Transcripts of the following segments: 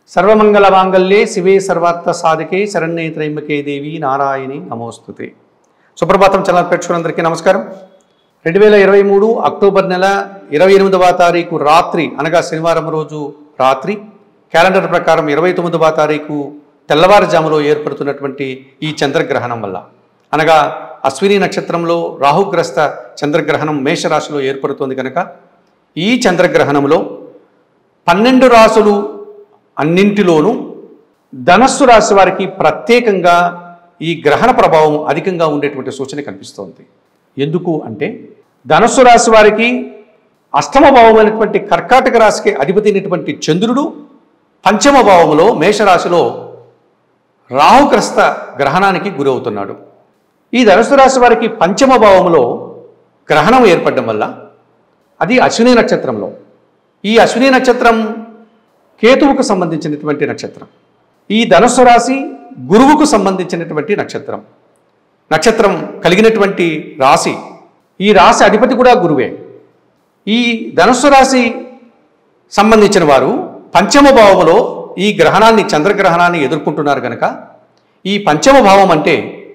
సర్వమంగళ మాంగళ్యే శివే సర్వార్థ సాధికే శరణ్యే త్రయంబకే దేవి నారాయణి నమోస్తుతే సుప్రభాతం ఛానల్ ప్రేక్షకులందరికీ నమస్కారం రెండు వేల ఇరవై మూడు అక్టోబర్ నెల ఇరవై ఎనిమిదవ తారీఖు రాత్రి అనగా శనివారం రోజు రాత్రి క్యాలెండర్ ప్రకారం ఇరవై తొమ్మిదవ తారీఖు తెల్లవారుజాములో ఏర్పడుతున్నటువంటి ఈ చంద్రగ్రహణం వల్ల అనగా అశ్విని నక్షత్రంలో రాహుగ్రస్త చంద్రగ్రహణం మేషరాశిలో ఏర్పడుతోంది కనుక ఈ చంద్రగ్రహణంలో పన్నెండు రాసులు అన్నింటిలోనూ ధనస్సు రాశి వారికి ప్రత్యేకంగా ఈ గ్రహణ ప్రభావం అధికంగా ఉండేటువంటి సూచన కనిపిస్తోంది ఎందుకు అంటే ధనస్సు రాశి వారికి అష్టమ భావమైనటువంటి కర్కాటక రాశికి అధిపతి అయినటువంటి చంద్రుడు పంచమ భావంలో మేషరాశిలో రాహుగ్రస్త గ్రహణానికి గురవుతున్నాడు ఈ ధనుసు రాశి వారికి పంచమ భావంలో గ్రహణం ఏర్పడడం వల్ల అది అశ్విని నక్షత్రంలో ఈ అశ్విని నక్షత్రం కేతువుకు సంబంధించినటువంటి నక్షత్రం ఈ ధనుస్సు రాశి గురువుకు సంబంధించినటువంటి నక్షత్రం నక్షత్రం కలిగినటువంటి రాశి ఈ రాశి అధిపతి కూడా గురువే ఈ ధనుస్సు రాశి సంబంధించిన వారు పంచమ భావములో ఈ గ్రహణాన్ని చంద్రగ్రహణాన్ని ఎదుర్కొంటున్నారు కనుక ఈ పంచమ భావం అంటే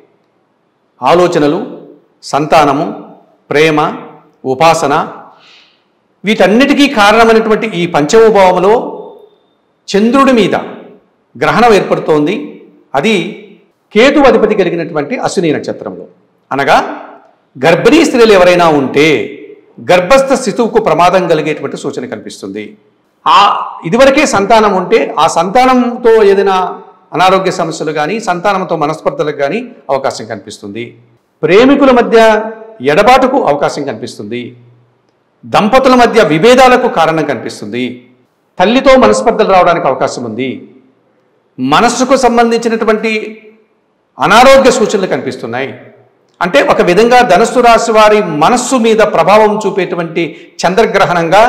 ఆలోచనలు సంతానము ప్రేమ ఉపాసన వీటన్నిటికీ కారణమైనటువంటి ఈ పంచమ భావంలో చంద్రుడి మీద గ్రహణం ఏర్పడుతోంది అది కేతు అధిపతి కలిగినటువంటి అశ్విని నక్షత్రంలో అనగా గర్భిణీ స్త్రీలు ఎవరైనా ఉంటే గర్భస్థ శిశువుకు ప్రమాదం కలిగేటువంటి సూచన కనిపిస్తుంది ఆ ఇదివరకే సంతానం ఉంటే ఆ సంతానంతో ఏదైనా అనారోగ్య సమస్యలు కానీ సంతానంతో మనస్పర్ధలకు కానీ అవకాశం కనిపిస్తుంది ప్రేమికుల మధ్య ఎడబాటుకు అవకాశం కనిపిస్తుంది దంపతుల మధ్య విభేదాలకు కారణం కనిపిస్తుంది తల్లితో మనస్పర్ధలు రావడానికి అవకాశం ఉంది మనస్సుకు సంబంధించినటువంటి అనారోగ్య సూచనలు కనిపిస్తున్నాయి అంటే ఒక విధంగా ధనుస్సు రాశి వారి మనస్సు మీద ప్రభావం చూపేటువంటి చంద్రగ్రహణంగా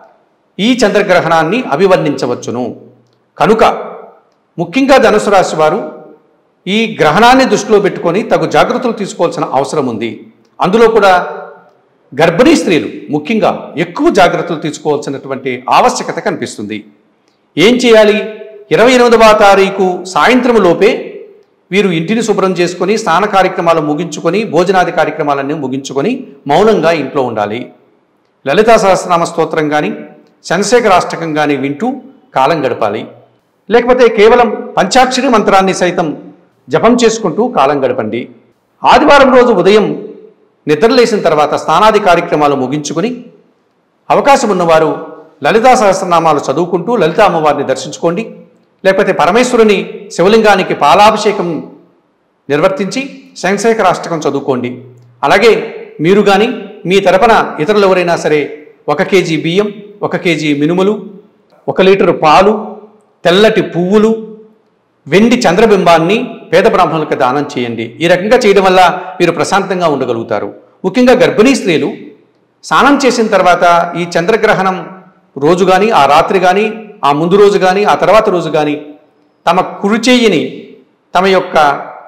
ఈ చంద్రగ్రహణాన్ని అభివర్ణించవచ్చును కనుక ముఖ్యంగా ధనుసు రాశి వారు ఈ గ్రహణాన్ని దృష్టిలో పెట్టుకొని తగు జాగ్రత్తలు తీసుకోవాల్సిన అవసరం ఉంది అందులో కూడా గర్భిణీ స్త్రీలు ముఖ్యంగా ఎక్కువ జాగ్రత్తలు తీసుకోవాల్సినటువంటి ఆవశ్యకత కనిపిస్తుంది ఏం చేయాలి ఇరవై ఎనిమిదవ తారీఖు సాయంత్రం లోపే వీరు ఇంటిని శుభ్రం చేసుకొని స్నాన కార్యక్రమాలు ముగించుకొని భోజనాది కార్యక్రమాలన్నీ ముగించుకొని మౌనంగా ఇంట్లో ఉండాలి లలితా సహస్రనామ స్తోత్రం కానీ చంద్రశేఖర అష్టకం కానీ వింటూ కాలం గడపాలి లేకపోతే కేవలం పంచాక్షరి మంత్రాన్ని సైతం జపం చేసుకుంటూ కాలం గడపండి ఆదివారం రోజు ఉదయం నిద్రలేసిన తర్వాత స్నానాది కార్యక్రమాలు ముగించుకొని అవకాశం ఉన్నవారు లలితా సహస్రనామాలు చదువుకుంటూ లలితా అమ్మవారిని దర్శించుకోండి లేకపోతే పరమేశ్వరుని శివలింగానికి పాలాభిషేకం నిర్వర్తించి శంశేఖర అష్టకం చదువుకోండి అలాగే మీరు కానీ మీ తరపున ఇతరులు ఎవరైనా సరే ఒక కేజీ బియ్యం ఒక కేజీ మినుములు ఒక లీటరు పాలు తెల్లటి పువ్వులు వెండి చంద్రబింబాన్ని పేద బ్రాహ్మణులకు దానం చేయండి ఈ రకంగా చేయడం వల్ల మీరు ప్రశాంతంగా ఉండగలుగుతారు ముఖ్యంగా గర్భిణీ స్త్రీలు స్నానం చేసిన తర్వాత ఈ చంద్రగ్రహణం రోజు కానీ ఆ రాత్రి కానీ ఆ ముందు రోజు కానీ ఆ తర్వాత రోజు కానీ తమ కుడి చెయ్యిని తమ యొక్క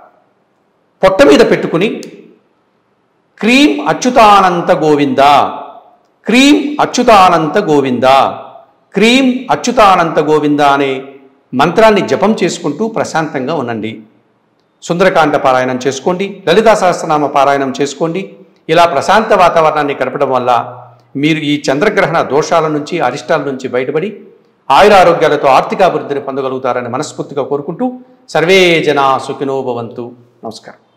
పొట్ట మీద పెట్టుకుని క్రీం అచ్యుతానంత గోవింద క్రీం అచ్యుతానంత గోవింద క్రీం అచ్యుతానంత గోవింద అనే మంత్రాన్ని జపం చేసుకుంటూ ప్రశాంతంగా ఉండండి సుందరకాండ పారాయణం చేసుకోండి లలితా సహస్రనామ పారాయణం చేసుకోండి ఇలా ప్రశాంత వాతావరణాన్ని గడపడం వల్ల మీరు ఈ చంద్రగ్రహణ దోషాల నుంచి అరిష్టాల నుంచి బయటపడి ఆయుర ఆరోగ్యాలతో ఆర్థికాభివృద్ధిని పొందగలుగుతారని మనస్ఫూర్తిగా కోరుకుంటూ సర్వే జనా సుఖినో భవంతు నమస్కారం